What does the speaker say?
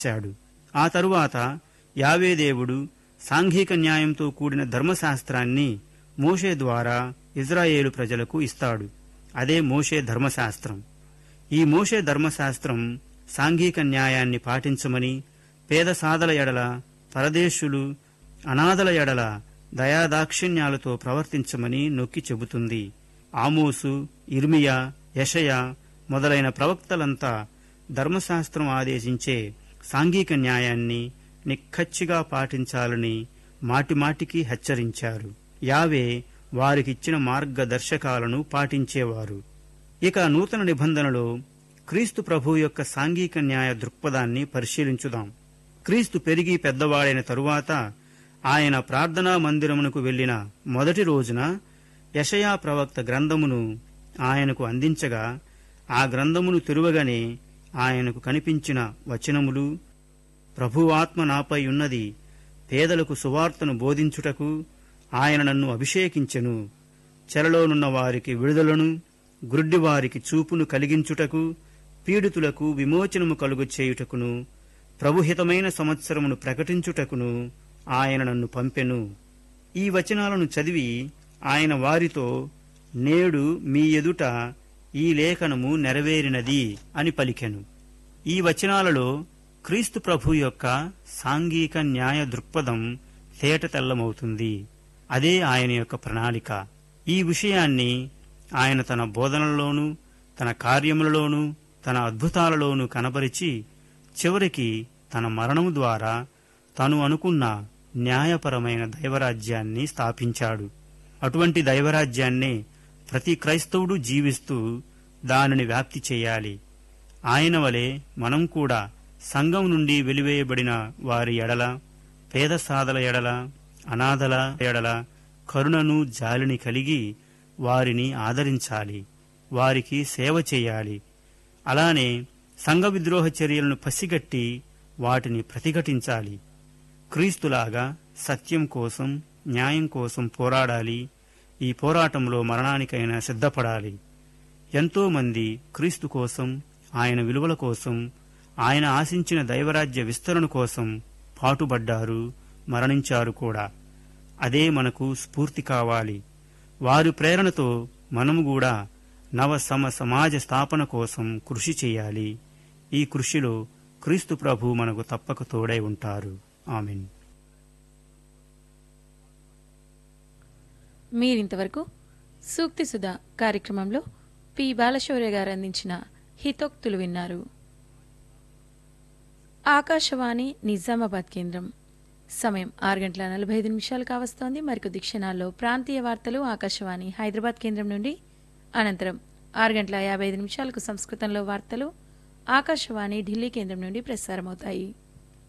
చేశాడు ఆ తరువాత యావే దేవుడు సాంఘిక న్యాయంతో కూడిన ధర్మశాస్త్రాన్ని మోషే ద్వారా ఇజ్రాయేలు ప్రజలకు ఇస్తాడు అదే మోషే ధర్మశాస్త్రం ఈ మోషే ధర్మశాస్త్రం సాంఘిక న్యాయాన్ని పాటించమని పేద సాదల ఎడల పరదేశులు అనాథల ఎడల దయాదాక్షిణ్యాలతో ప్రవర్తించమని నొక్కి చెబుతుంది ఆమోసు ఇర్మియా యషయ మొదలైన ప్రవక్తలంతా ధర్మశాస్త్రం ఆదేశించే సాంఘిక న్యాయాన్ని నిక్కచ్చిగా పాటించాలని మాటిమాటికి హెచ్చరించారు యావే వారికిచ్చిన మార్గదర్శకాలను పాటించేవారు ఇక నూతన నిబంధనలో క్రీస్తు ప్రభు యొక్క సాంఘిక న్యాయ దృక్పథాన్ని పరిశీలించుదాం క్రీస్తు పెరిగి పెద్దవాడైన తరువాత ఆయన ప్రార్థనా మందిరమునకు వెళ్లిన మొదటి రోజున యషయా ప్రవక్త గ్రంథమును ఆయనకు అందించగా ఆ గ్రంథమును తెరువగానే ఆయనకు కనిపించిన వచనములు ప్రభువాత్మ నాపై ఉన్నది పేదలకు సువార్తను బోధించుటకు ఆయన నన్ను అభిషేకించెను చెరలోనున్న వారికి విడుదలను గుడ్డివారికి చూపును కలిగించుటకు పీడితులకు విమోచనము కలుగు చేయుటకును ప్రభుహితమైన సంవత్సరమును ప్రకటించుటకును ఆయన నన్ను పంపెను ఈ వచనాలను చదివి ఆయన వారితో నేడు మీ ఎదుట ఈ లేఖనము నెరవేరినది అని పలికెను ఈ వచనాలలో క్రీస్తు ప్రభు యొక్క సాంఘిక న్యాయ దృక్పథం తేటతెల్లమవుతుంది అదే ఆయన యొక్క ప్రణాళిక ఈ విషయాన్ని ఆయన తన బోధనలలోనూ తన కార్యములలోనూ తన అద్భుతాలలోనూ కనబరిచి చివరికి తన మరణము ద్వారా తను అనుకున్న న్యాయపరమైన దైవరాజ్యాన్ని స్థాపించాడు అటువంటి దైవరాజ్యాన్నే ప్రతి క్రైస్తవుడు జీవిస్తూ దానిని వ్యాప్తి చేయాలి ఆయన వలె మనం కూడా సంఘం నుండి వెలివేయబడిన వారి ఎడల పేద సాదల ఎడల అనాథల ఎడల కరుణను జాలిని కలిగి వారిని ఆదరించాలి వారికి సేవ చేయాలి అలానే సంఘ విద్రోహ చర్యలను పసిగట్టి వాటిని ప్రతిఘటించాలి క్రీస్తులాగా సత్యం కోసం న్యాయం కోసం పోరాడాలి ఈ పోరాటంలో మరణానికైనా సిద్ధపడాలి ఎంతో మంది క్రీస్తు కోసం ఆయన విలువల కోసం ఆయన ఆశించిన దైవరాజ్య విస్తరణ కోసం పాటుపడ్డారు మరణించారు కూడా అదే మనకు స్ఫూర్తి కావాలి వారి ప్రేరణతో మనము కూడా నవ సమ సమాజ స్థాపన కోసం కృషి చేయాలి ఈ కృషిలో క్రీస్తు ప్రభు మనకు తప్పక తోడై ఉంటారు ఆమెన్ మీరింతవరకు సూక్తి సుధా కార్యక్రమంలో పి బాలశౌర్య గారు అందించిన హితోక్తులు విన్నారు ఆకాశవాణి నిజామాబాద్ కేంద్రం సమయం ఆరు గంటల నలభై ఐదు నిమిషాలు కావస్తోంది మరికొద్ది క్షణాల్లో ప్రాంతీయ వార్తలు ఆకాశవాణి హైదరాబాద్ కేంద్రం నుండి అనంతరం ఆరు గంటల యాభై ఐదు నిమిషాలకు సంస్కృతంలో వార్తలు ఆకాశవాణి ఢిల్లీ కేంద్రం నుండి ప్రసారమవుతాయి